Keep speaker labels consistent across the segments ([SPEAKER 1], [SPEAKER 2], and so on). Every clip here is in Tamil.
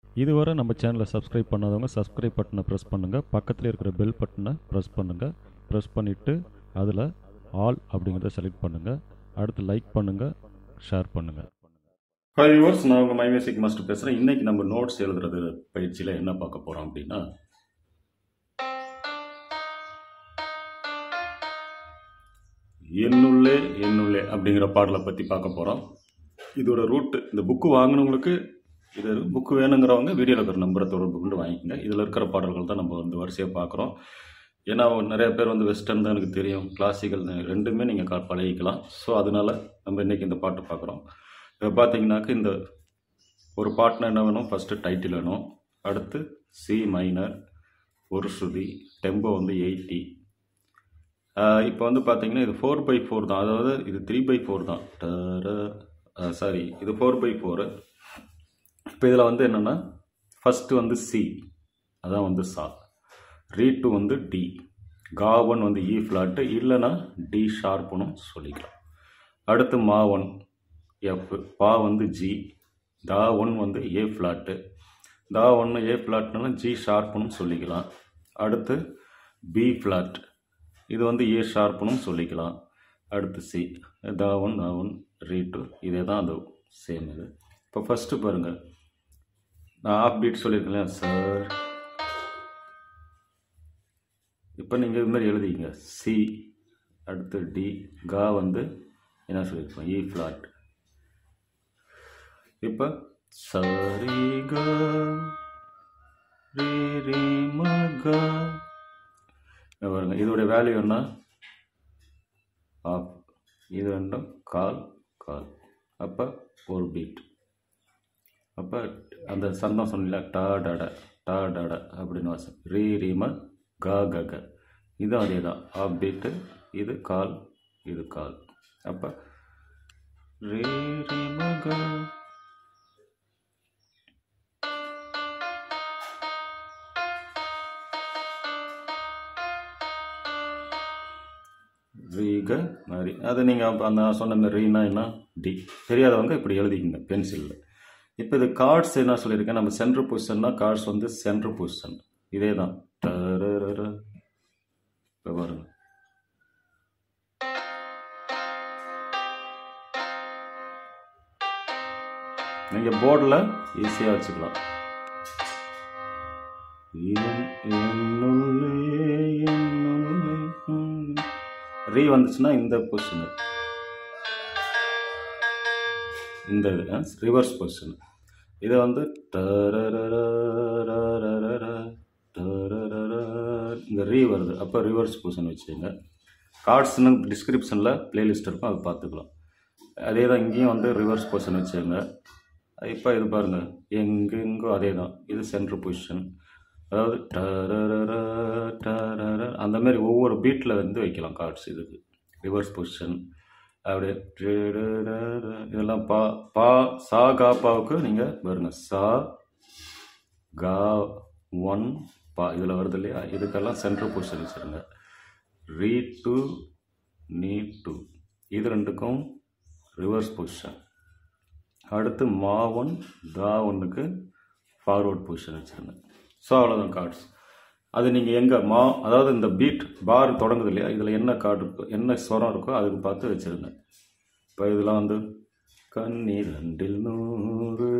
[SPEAKER 1] இதுவரை நம்ம சேனலை சப்ஸ்கிரைப் பண்ணாதவங்க சப்ஸ்கிரைப் பட்டனை ப்ரெஸ் பண்ணுங்கள் பக்கத்தில் இருக்கிற பெல் பட்டனை ப்ரெஸ் பண்ணுங்கள் ப்ரெஸ் பண்ணிவிட்டு அதில் ஆல் அப்படிங்கிறத செலக்ட் பண்ணுங்கள் அடுத்து லைக் பண்ணுங்கள் ஷேர் பண்ணுங்கள்
[SPEAKER 2] ஹாய் வியூவர்ஸ் நான் உங்கள் மை மியூசிக் மாஸ்டர் பேசுகிறேன் இன்றைக்கி நம்ம நோட்ஸ் எழுதுறது பயிற்சியில் என்ன பார்க்க போகிறோம் அப்படின்னா என்னுள்ளே என்னுள்ளே அப்படிங்கிற பாடலை பற்றி பார்க்க போகிறோம் இதோட ரூட் இந்த புக்கு வாங்கினவங்களுக்கு இது புக்கு வேணுங்கிறவங்க வீடியோவில் இருக்கிற நம்பரை தொடர்பு கொண்டு வாங்கிக்கோங்க இதில் இருக்கிற பாடல்கள் தான் நம்ம வந்து வரிசையாக பார்க்குறோம் ஏன்னா நிறைய பேர் வந்து வெஸ்டர்ன் தான் எனக்கு தெரியும் கிளாசிக்கல் ரெண்டுமே நீங்கள் கா பழகிக்கலாம் ஸோ அதனால் நம்ம இன்றைக்கி இந்த பாட்டு பார்க்குறோம் இப்போ பார்த்தீங்கன்னாக்க இந்த ஒரு பாட்டுனா என்ன வேணும் ஃபஸ்ட்டு டைட்டில் வேணும் அடுத்து சி மைனர் ஒரு ஸ்ருதி டெம்போ வந்து எயிட்டி இப்போ வந்து பார்த்தீங்கன்னா இது ஃபோர் பை ஃபோர் தான் அதாவது இது த்ரீ பை ஃபோர் தான் சாரி இது ஃபோர் பை ஃபோரு இப்போ இதில் வந்து என்னென்னா ஃபஸ்ட்டு வந்து சி அதான் வந்து சா ரீ டூ வந்து டி கா ஒன் வந்து இ ஃப்ளாட்டு இல்லைன்னா டி ஷார்ப்புனும் சொல்லிக்கலாம் அடுத்து மா ஒன் எஃப் பா வந்து ஜி தா ஒன் வந்து ஏ ஃப்ளாட்டு தா ஒன்று ஏ ஃப்ளாட்னாலும் ஜி ஷார்ப்புனும் சொல்லிக்கலாம் அடுத்து பி ஃப்ளாட் இது வந்து ஏ ஷார்ப்புனும் சொல்லிக்கலாம் அடுத்து சி தா ஒன் தா ஒன் ரீ டூ இதே தான் அது சேம் இது இப்போ ஃபஸ்ட்டு பாருங்கள் நான் ஆஃப் பீட் சொல்லியிருக்கேன் சார் இப்போ நீங்கள் இது மாதிரி எழுதிங்க சி அடுத்து டி கா வந்து என்ன சொல்லியிருப்போம் இ ஃப்ளாட் இப்போ சரி க ரீ ரீ ம க இங்க பாருங்க இதோடைய வேல்யூ என்ன ஆஃப் இது ரெண்டும் கால் கால் அப்போ ஒரு பீட் அப்போ அந்த சந்தம் சொன்னீங்களா டா டட டா டட அப்படின்னு வாசம் ரீ ரீம கா க க இதுவும் அதே தான் ஆஃப் பீட்டு இது கால் இது கால் அப்போ ரீ ரீம க ரீக மாதிரி அது நீங்கள் அப்போ அந்த சொன்ன மாதிரி ரீனா என்ன டி தெரியாதவங்க இப்படி எழுதிக்கங்க பென்சிலில் இப்போ இது கார்ட்ஸ் என்ன சொல்லியிருக்கேன் நம்ம சென்ட்ரு பொசிஷன்னா கார்ட்ஸ் வந்து சென்ட்ரு பொசிஷன் இதே தான் டரரர. இப்போ பாருங்க நீங்கள் போர்டில் ஈஸியாக வச்சுக்கலாம் என்- என்னுள்ளே, என்னுள்ளே, ம். ரீ வந்துச்சுன்னா இந்த பொசிஷனு இந்த இது ரிவர்ஸ் பொசிஷன் இது வந்து டரரரரரரரர, டரரரர. இந்த ரீ வருது அப்போ ரிவர்ஸ் பொசிஷன் வச்சுக்கோங்க கார்ட்ஸ்னு டிஸ்கிரிப்ஷனில் பிளேலிஸ்ட் இருக்கும் அதை பார்த்துக்கலாம் அதே தான் இங்கேயும் வந்து ரிவர்ஸ் பொசிஷன் வச்சுக்கோங்க இப்போ இது பாருங்கள் எங்கெங்கோ அதே தான் இது சென்ட்ரு பொசிஷன் அதாவது டரரர, டரர, அந்த மாதிரி ஒவ்வொரு பீட்டில் வந்து வைக்கலாம் கார்ட்ஸ் இதுக்கு ரிவர்ஸ் பொசிஷன் அப்படியே டரரர, இதெல்லாம் பா பா சா கா பாவுக்கு நீங்கள் பாருங்க சா கா ஒன் பா இதில் வருது இல்லையா இதுக்கெல்லாம் சென்ட்ரல் பொசிஷன் வச்சுருங்க ரீ டூ நீ டூ இது ரெண்டுக்கும் ரிவர்ஸ் பொசிஷன் அடுத்து மா ஒன் தா ஒன்றுக்கு ஃபார்வர்ட் பொசிஷன் வச்சுருங்க ஸோ அவ்வளோதான் கார்ட்ஸ் அது நீங்கள் எங்கே மா அதாவது இந்த பீட் பார் தொடங்குது இல்லையா இதில் என்ன கார்டு இருக்கோ என்ன ஸ்வரம் இருக்கோ அதுக்கு பார்த்து வச்சுருங்க இப்போ இதெல்லாம் வந்து கண்ணீர் ரெண்டில் நூறு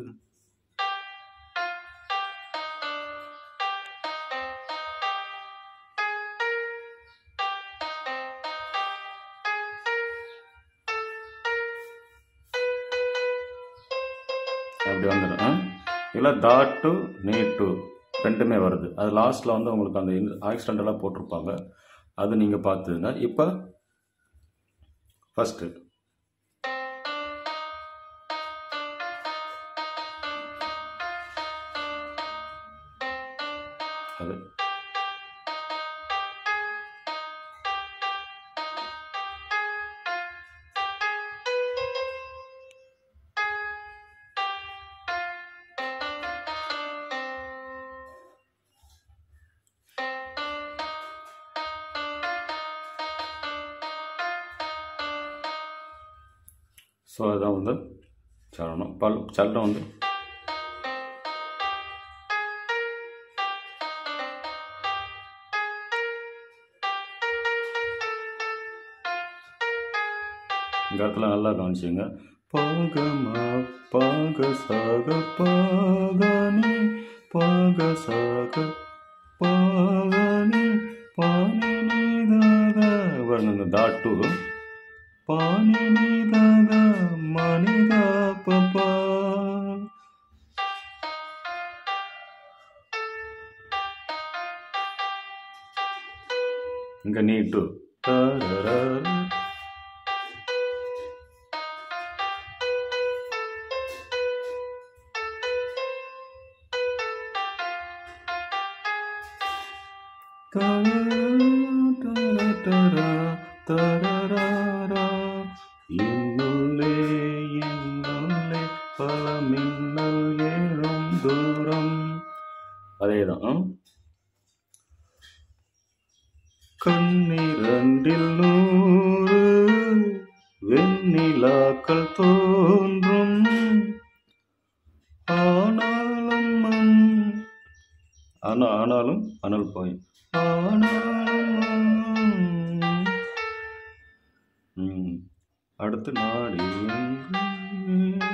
[SPEAKER 2] அப்படி வந்துடும் இதில் தா டு நீ டு ரெண்டுமே வருது அது லாஸ்ட்டில் வந்து உங்களுக்கு அந்த ஆக்சிடென்டெல்லாம் போட்டிருப்பாங்க அது நீங்கள் பார்த்துங்க இப்போ ஃபஸ்ட்டு அது ஸோ அதுதான் வந்து சரணம் பல் சரணம் வந்து இந்த இடத்துல நல்லா கவனிச்சுங்க பாகமா பாக சாக பாதனி பாக சாக பாதனி பாணினி தாதா பாருங்க இந்த தாட்டு பாணினி தாதா மணிதா பப்பா இங்க நீட்டு தரரர. தரரரரா, தரரரரா. இன்னுள்ளே இன்னுள்ளே பல மின்னல் ஏழும் தூரம் அதேதான் கண்ணிரண்டில் நூறு வெண்ணிலாக்கள் தோன்றும் ஆனாலும் மண்- ஆனா ஆனாலும் அனல் பாயும் ஆனாலும் மண். ம். அடுத்து நாடி எங்கே?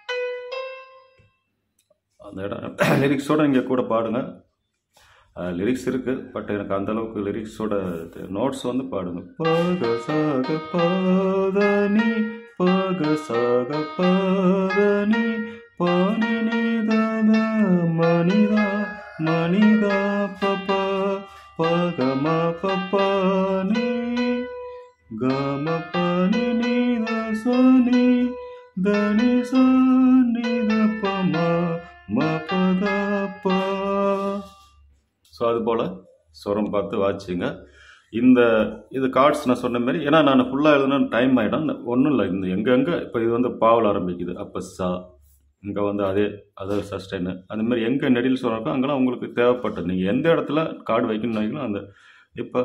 [SPEAKER 2] அந்த இடம் லிரிக்ஸோட இங்கே கூட பாடுங்க லிரிக்ஸ் இருக்கு பட் எனக்கு அந்த அளவுக்கு லிரிக்ஸோட நோட்ஸ் வந்து பாடுங்க பக சாக பாதனி பக சாக பாதனி பாணினி தாதா மணிதா மணிதா பப்பா பகமா பப்பானி கம பனி நீத சனி தனி சனி பமா மபதப்பா ஸோ அது போல் ஸ்வரம் பார்த்து வாசிச்சுங்க இந்த இது கார்ட்ஸ் நான் சொன்ன மாதிரி ஏன்னா நான் ஃபுல்லாக எழுதுனா டைம் ஆகிடும் ஒன்றும் இல்லை இந்த எங்கெங்கே இப்போ இது வந்து பாவல் ஆரம்பிக்குது அப்போ சா இங்கே வந்து அதே அதர் சஸ்டைன் அந்த மாதிரி எங்கே நெடில் ஸ்வரம் இருக்கோ அங்கெல்லாம் உங்களுக்கு தேவைப்பட்டது நீங்கள் எந்த இடத்துல கார்டு வைக்கணும்னு நினைக்கணும் அந்த இப்போ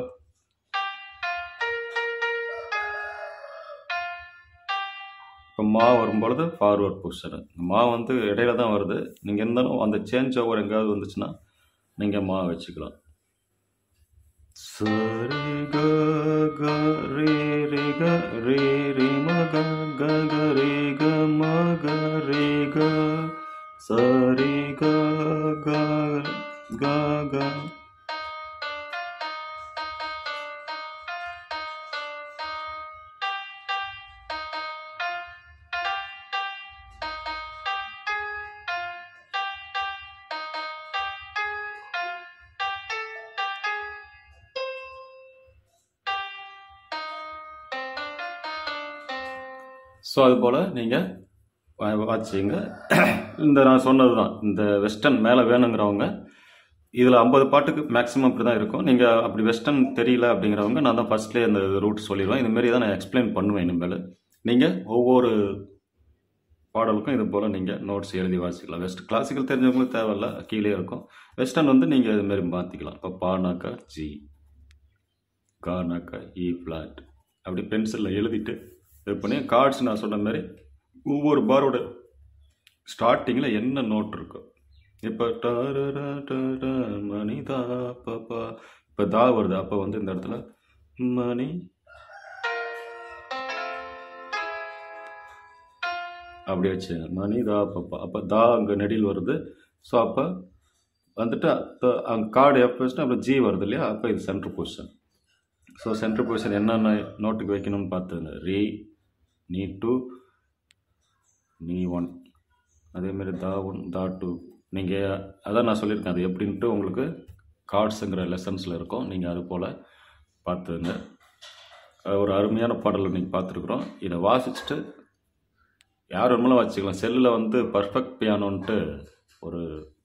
[SPEAKER 2] இப்போ மா வரும்பொழுது ஃபார்வர்ட் பொசிஷனு மா வந்து இடையில தான் வருது நீங்கள் இருந்தாலும் அந்த சேஞ்ச் ஓவர் எங்கேயாவது வந்துச்சுன்னா நீங்கள் மா வச்சுக்கலாம் சரி க க ரே ரே க ரே ரே ம க க க ரே க ம க ரே க சரி க க க க ஸோ அது போல் நீங்கள் வாட்சிங்க இந்த நான் சொன்னது தான் இந்த வெஸ்டர்ன் மேலே வேணுங்கிறவங்க இதில் ஐம்பது பாட்டுக்கு மேக்ஸிமம் இப்படி தான் இருக்கும் நீங்கள் அப்படி வெஸ்டர்ன் தெரியல அப்படிங்கிறவங்க நான் தான் ஃபஸ்ட்லேயே அந்த ரூட் சொல்லிடுவேன் இதுமாரி தான் நான் எக்ஸ்பிளைன் பண்ணுவேன் இனிமேல் நீங்கள் ஒவ்வொரு பாடலுக்கும் இது போல் நீங்கள் நோட்ஸ் எழுதி வாசிக்கலாம் வெஸ்ட் கிளாசிக்கல் தெரிஞ்சவங்களுக்கு தேவையில்ல கீழே இருக்கும் வெஸ்டர்ன் வந்து நீங்கள் இதுமாரி மாற்றிக்கலாம் இப்போ பானாக்கா ஜி கானாக்கா இ ஃப்ளாட் அப்படி பென்சிலில் எழுதிட்டு இது பண்ணி கார்ட்ஸ் நான் சொன்ன மாதிரி ஒவ்வொரு பாரோட ஸ்டார்டிங்கில் என்ன நோட் இருக்கும் இப்போ டரரா டரா மணி தா பாப்பா இப்போ தா வருது அப்போ வந்து இந்த இடத்துல மணி அப்படி வச்சு மணி தா பாப்பா அப்போ தா அங்கே நெடியில் வருது ஸோ அப்போ வந்துட்டு அ- அங்கே கார்டு எப்போ வச்சுட்டு அப்புறம் ஜி வருது இல்லையா அப்போ இது centre position so centre position என்னென்ன நோட்டுக்கு வைக்கணும்னு பார்த்துங்க ரீ நீ டூ நீ ஒன் அதேமாரி தா ஒன் தா டூ நீங்கள் அதான் நான் சொல்லியிருக்கேன் அது எப்படின்ட்டு உங்களுக்கு கார்ட்ஸுங்கிற லெசன்ஸில் இருக்கும் நீங்கள் அது போல் பார்த்துங்க அது ஒரு அருமையான பாடல் நீங்கள் பார்த்துருக்குறோம் இதை வாசிச்சுட்டு யார் வேணுமாலும் வச்சுக்கலாம் செல்லில் வந்து பர்ஃபெக்ட் பியானோன்ட்டு ஒரு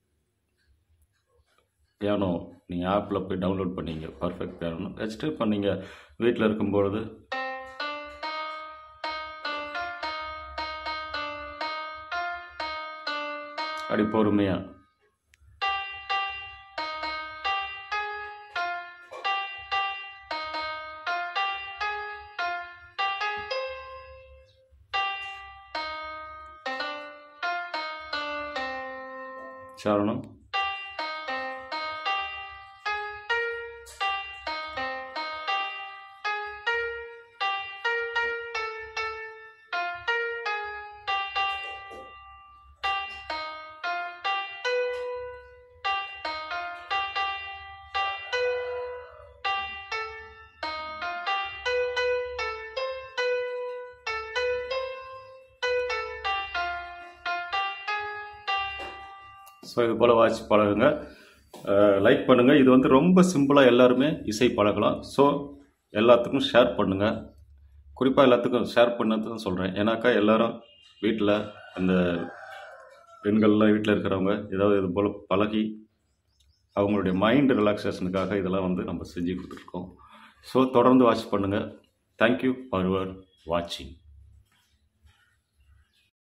[SPEAKER 2] பியானோ நீங்கள் ஆப்பில் போய் டவுன்லோட் பண்ணீங்க பர்ஃபெக்ட் பியானோ வச்சுட்டு இப்போ நீங்கள் வீட்டில் இருக்கும்பொழுது அப்படி பொறுமையாக சரணம் ஸோ இது போல் வாட்ச் பழகுங்க லைக் பண்ணுங்கள் இது வந்து ரொம்ப சிம்பிளாக எல்லாருமே இசை பழகலாம் ஸோ எல்லாத்துக்கும் ஷேர் பண்ணுங்கள் குறிப்பாக எல்லாத்துக்கும் ஷேர் பண்ணது தான் சொல்கிறேன் ஏன்னாக்கா எல்லாரும் வீட்டில் அந்த பெண்கள்லாம் வீட்டில் இருக்கிறவங்க ஏதாவது இது போல் பழகி அவங்களுடைய மைண்ட் ரிலாக்ஸேஷனுக்காக இதெல்லாம் வந்து நம்ம செஞ்சு கொடுத்துட்ருக்கோம் ஸோ தொடர்ந்து வாட்ச் பண்ணுங்கள் தேங்க்யூ ஃபார் யுவர் வாட்சிங்